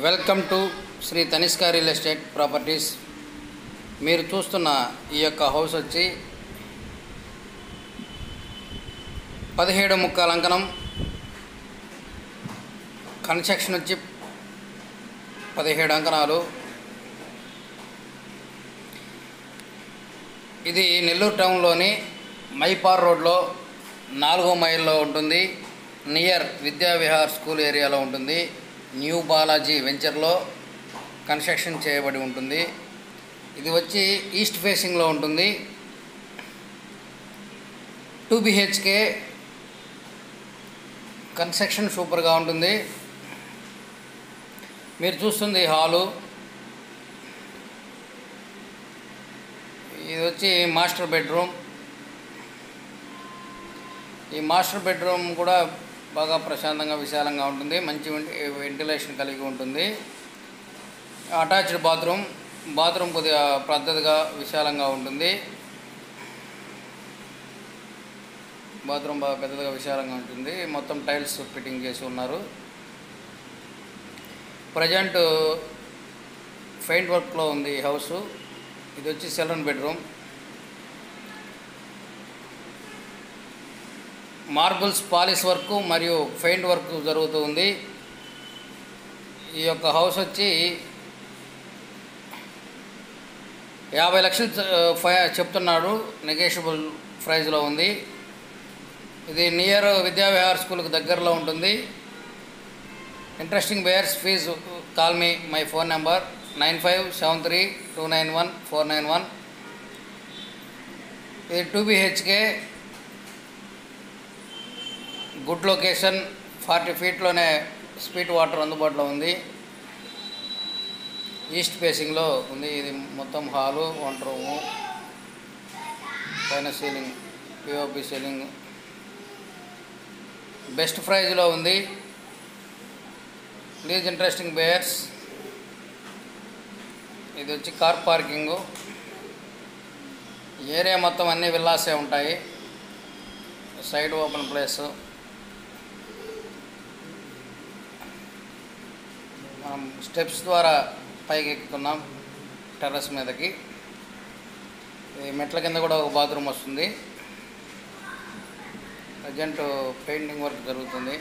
welcome to Shri Tanishka real estate properties మీరు చూస్తున్న ఈ యొక్క హౌస్ వచ్చి పదిహేడు ముక్కాల అంకణం కన్స్ట్రక్షన్ వచ్చి పదిహేడు అంకణాలు ఇది నెల్లూరు టౌన్లోని మైపార్ రోడ్లో నాలుగో మైల్లో ఉంటుంది నియర్ విద్యావిహార్ స్కూల్ ఏరియాలో ఉంటుంది న్యూ బాలాజీ వెంచర్లో కన్స్ట్రక్షన్ చేయబడి ఉంటుంది ఇది వచ్చి ఈస్ట్ ఫేసింగ్లో ఉంటుంది టూ బిహెచ్కే కన్స్ట్రక్షన్ సూపర్గా ఉంటుంది మీరు చూస్తుంది హాలు ఇది వచ్చి మాస్టర్ బెడ్రూమ్ ఈ మాస్టర్ బెడ్రూమ్ కూడా బాగా ప్రశాంతంగా విశాలంగా ఉంటుంది మంచి వెంటి- వెంటిలేషన్ కలిగి ఉంటుంది అటాచ్డ్ బాత్రూమ్ బాత్రూమ్ కొద్దిగా పద్ధతిగా విశాలంగా ఉంటుంది బాత్రూమ్ బాగా పెద్దదిగా విశాలంగా ఉంటుంది మొత్తం టైల్స్ ఫిట్టింగ్ చేసి ఉన్నారు ప్రజెంట్ పెయింట్ వర్క్లో ఉంది ఈ హౌస్ ఇది వచ్చి సెలన్ బెడ్రూమ్ మార్బుల్స్ పాలిష్ వర్క్ మరియు పెయింట్ వర్క్ జరుగుతూ ఉంది ఈ యొక్క హౌస్ వచ్చి యాభై లక్షలు చ- ఫై చెప్తున్నాడు నెగేషియబుల్ ప్రైజ్లో ఉంది ఇది నియర్ విద్యావిహార్ స్కూల్కి దగ్గరలో ఉంటుంది interesting buyers please call me my phone number nine five seven three two nine one four nine one ఇది two BHK good location forty ఫీట్లోనే స్పీడ్ వాటర్ అందుబాటులో ఉంది ఈస్ట్ ఫేసింగ్లో ఉంది ఇది మొత్తం హాలు వంట రూము పైన సీలింగ్ పిఓపి సీలింగ్ బెస్ట్ ప్రైజ్లో ఉంది ప్లీజ్ ఇంట్రెస్టింగ్ బేయర్స్ ఇది వచ్చి కార్ పార్కింగు ఏరియా మొత్తం అన్ని విల్లాసే ఉంటాయి సైడ్ ఓపెన్ ప్లేస్ మనం స్టెప్స్ ద్వారా పైకి ఎక్కుతున్నాం టెర్రస్ మీదకి ఈ మెట్ల కింద కూడా ఒక బాత్రూమ్ వస్తుంది ప్రజెంట్ పెయింటింగ్ వర్క్ జరుగుతుంది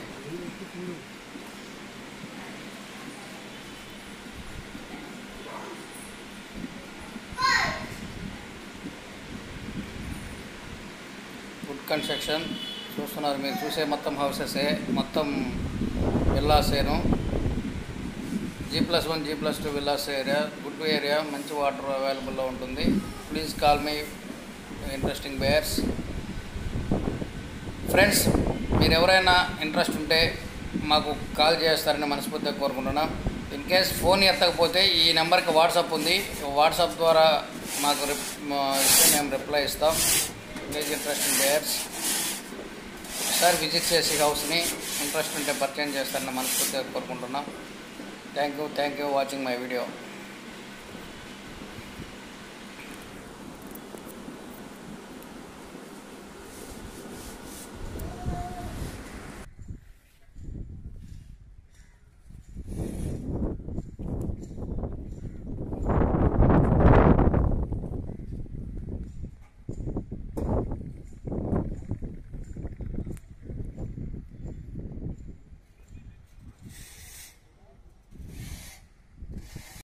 వుడ్ కన్స్ట్రక్షన్ చూస్తున్నారు మీరు చూసే మొత్తం హౌసెసే మొత్తం విల్లాసేను G plus one G plus two villas area good area మంచి వాటర్ అవైలబుల్లో ఉంటుంది please call me interesting buyers friends మీరు ఎవరైనా ఇంట్రెస్ట్ ఉంటే మాకు కాల్ చేస్తారని మనస్ఫూర్తిగా కోరుకుంటున్నాం ఇన్ కేస్ ఫోన్ ఎత్తకపోతే ఈ నెంబర్కి వాట్సాప్ ఉంది వాట్సాప్ ద్వారా మాకు రిప్ మా ఇస్తే మేము రిప్లై ఇస్తాం ప్లీజ్ ఇంట్రెస్టింగ్ బేయర్స్ ఒకసారి విజిట్ చేసి హౌస్ని ఇంట్రెస్ట్ ఉంటే పర్చేజ్ చేస్తారని మనస్ఫూర్తిగా కోరుకుంటున్నాం thank you thank you watching my video